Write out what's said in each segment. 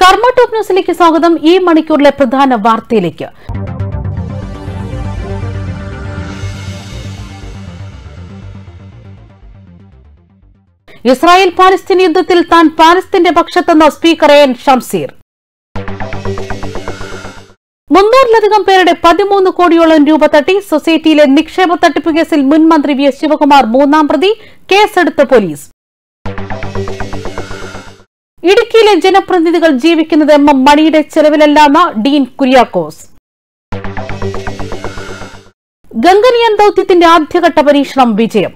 കർമ്മ ടോപ്പ് ന്യൂസിലേക്ക് സ്വാഗതം ഈ മണിക്കൂറിലെ പ്രധാന വാർത്തയിലേക്ക് ഇസ്രായേൽ പാലസ്തീൻ യുദ്ധത്തിൽ താൻ പാലസ്തീന്റെ പക്ഷത്തെന്ന സ്പീക്കർ എൻ ഷംസീർ മുന്നൂറിലധികം പേരുടെ പതിമൂന്ന് കോടിയോളം രൂപ തട്ടി സൊസൈറ്റിയിലെ നിക്ഷേപ തട്ടിപ്പ് കേസിൽ മുൻ മന്ത്രി വി എസ് ശിവകുമാർ മൂന്നാം പ്രതി കേസെടുത്ത പോലീസ് ഇടുക്കിയിലെ ജനപ്രതിനിധികൾ ജീവിക്കുന്നത് എം എം മണിയുടെ ചെലവിലല്ലാന്ന ഡീൻ കുര്യാക്കോസ് ഗംഗനിയൻ ദൌത്യത്തിന്റെ ആദ്യഘട്ട പരീക്ഷണം വിജയം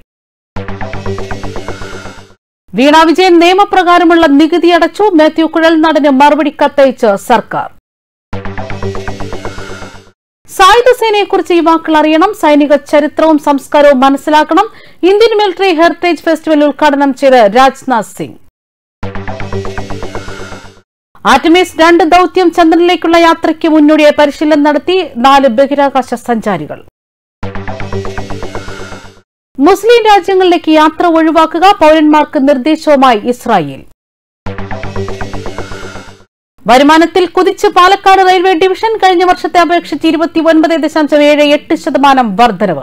വീണ വിജയൻ നിയമപ്രകാരമുള്ള നികുതി അടച്ചു മാത്യു കുഴൽനാടന് മറുപടി കത്തയച്ച് സർക്കാർ സായുധ സേനയെക്കുറിച്ച് യുവാക്കൾ അറിയണം സൈനിക ചരിത്രവും സംസ്കാരവും മനസ്സിലാക്കണം ഇന്ത്യൻ മിലിറ്ററി ഹെറിറ്റേജ് ഫെസ്റ്റിവൽ ഉദ്ഘാടനം ചെയ്ത് രാജ്നാഥ് സിംഗ് ആർട്ടിമിസ് രണ്ട് ദൌത്യം ചന്ദ്രനിലേക്കുള്ള യാത്രയ്ക്ക് മുന്നോടിയായി പരിശീലനം നടത്തി നാല് ബഹിരാകാശ സഞ്ചാരികൾ മുസ്ലിം രാജ്യങ്ങളിലേക്ക് യാത്ര ഒഴിവാക്കുക പൌരന്മാർക്ക് നിർദ്ദേശവുമായി ഇസ്രായേൽ വരുമാനത്തിൽ കുതിച്ച് പാലക്കാട് റെയിൽവേ ഡിവിഷൻ കഴിഞ്ഞ വർഷത്തെ അപേക്ഷിച്ച് ഇരുപത്തി ഒൻപത് ദശാംശം ഏഴ് എട്ട് ശതമാനം വർധനവ്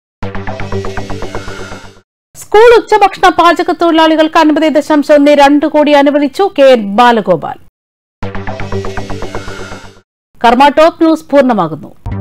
സ്കൂൾ ഉച്ചഭക്ഷണ പാചക തൊഴിലാളികൾക്ക് അൻപത് ദശാംശം ഒന്ന് രണ്ട് കോടി അനുവദിച്ചു കെ എൻ ബാലഗോപാൽ കർമ്മ ടോപ്പ് ന്യൂസ് പൂർണ്ണമാകുന്നു